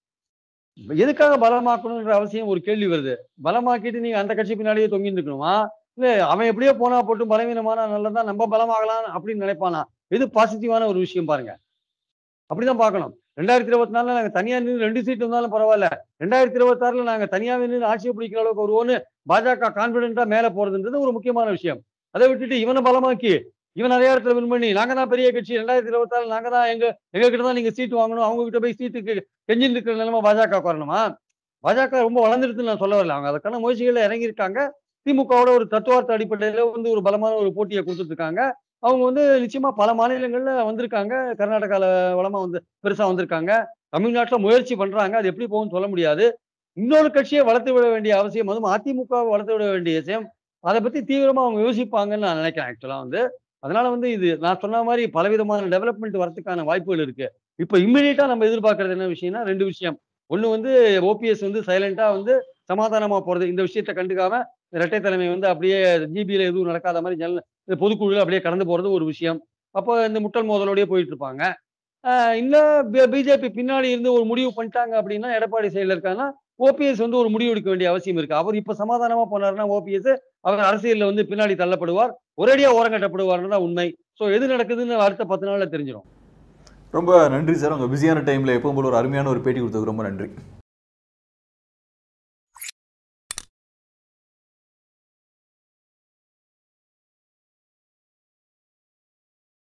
எதுக்காக பலமாக்கணுன்ற அவசியம் ஒரு கேள்வி வருது பலமாக்கிட்டு நீங்க அந்த கட்சி பின்னாடியே தொங்கிட்டு இருக்கணுமா இல்ல அவன் எப்படியோ போனா போட்டு பலவீனமான நல்லதா நம்ம பலமாகலாம் அப்படின்னு நினைப்பானா இது பாசிட்டிவான ஒரு விஷயம் பாருங்க அப்படிதான் பார்க்கணும் ரெண்டாயிரத்தி இருபத்தி நாலுல நாங்க தனியா நின்று ரெண்டு சீட் இருந்தாலும் பரவாயில்ல ரெண்டாயிரத்தி இருபத்தாறுல நாங்க தனியாவே நின்று ஆட்சியை பிடிக்கிற அளவுக்கு வருவோன்னு பாஜக கான்பிடென்ட்டா மேல போறதுன்றது ஒரு முக்கியமான விஷயம் அதை விட்டுட்டு இவனை பலமாக்கி இவன் நிறைய இடத்துல வின் பண்ணி நாங்க தான் பெரிய கட்சி ரெண்டாயிரத்தி இருபத்தாறு நாங்க தான் எங்க எங்க கிட்ட தான் நீங்க சீட் வாங்கணும் அவங்க கிட்ட போய் சீட்டுக்கு கெஞ்சின்னு இருக்கிற நிலைமை பாஜக வரணுமா பாஜக ரொம்ப வளர்ந்துருதுன்னு நான் சொல்ல வரல அவங்க அதுக்கான முயற்சிகள்ல இறங்கியிருக்காங்க திமுகவோட ஒரு தத்துவார்த்த அடிப்படையில வந்து ஒரு பலமான ஒரு போட்டியை கொடுத்துட்டு இருக்காங்க அவங்க வந்து நிச்சயமா பல மாநிலங்கள்ல வந்திருக்காங்க கர்நாடகால வளமா வந்து பெருசா வந்திருக்காங்க தமிழ்நாட்டுல முயற்சி பண்றாங்க அது எப்படி போகும்னு சொல்ல முடியாது இன்னொரு கட்சியை வளர்த்து விட வேண்டிய அவசியம் அதுவும் அதிமுகவை வளர்த்து விட வேண்டிய விஷயம் அதை பத்தி தீவிரமா அவங்க யோசிப்பாங்கன்னு நான் நினைக்கிறேன் ஆக்சுவலா வந்து அதனால வந்து இது நான் சொன்ன மாதிரி பலவிதமான டெவலப்மெண்ட் வரதுக்கான வாய்ப்புகள் இருக்கு இப்போ இம்மிடியட்டா நம்ம எதிர்பார்க்கறது என்ன விஷயம்னா ரெண்டு விஷயம் ஒண்ணு வந்து ஓபிஎஸ் வந்து சைலண்டா வந்து சமாதானமா போறது இந்த விஷயத்த கண்டுக்காம இரட்டை தலைமை வந்து அப்படியே ஜிபியில எதுவும் நடக்காத மாதிரி ஜன இந்த பொதுக்குழுல அப்படியே கடந்து போறது ஒரு விஷயம் அப்போ இந்த முட்டல் மோதலோடய போயிட்டு இருப்பாங்க ஆஹ் இல்ல பிஜேபி பின்னாடி இருந்து ஒரு முடிவு பண்ணிட்டாங்க அப்படின்னா எடப்பாடி சைடுல இருக்காங்கன்னா ஓபிஎஸ் வந்து ஒரு முடிவு எடுக்க வேண்டிய அவசியம் இருக்கு அவர் இப்ப சமாதானமா போனாருன்னா ஓபிஎஸ் அவர் அரசியல்ல வந்து பின்னாடி தள்ளப்படுவார் ஒரேடியா ஓரங்கட்டப்படுவார்னு தான் உண்மை சோ எது நடக்குதுன்னு அடுத்த பத்து நாள்ல தெரிஞ்சிடும் ரொம்ப நன்றி சார் உங்கள் பிஸியான டைமில் எப்பவும் போல ஒரு அருமையான ஒரு பேட்டி கொடுத்ததுக்கு ரொம்ப நன்றி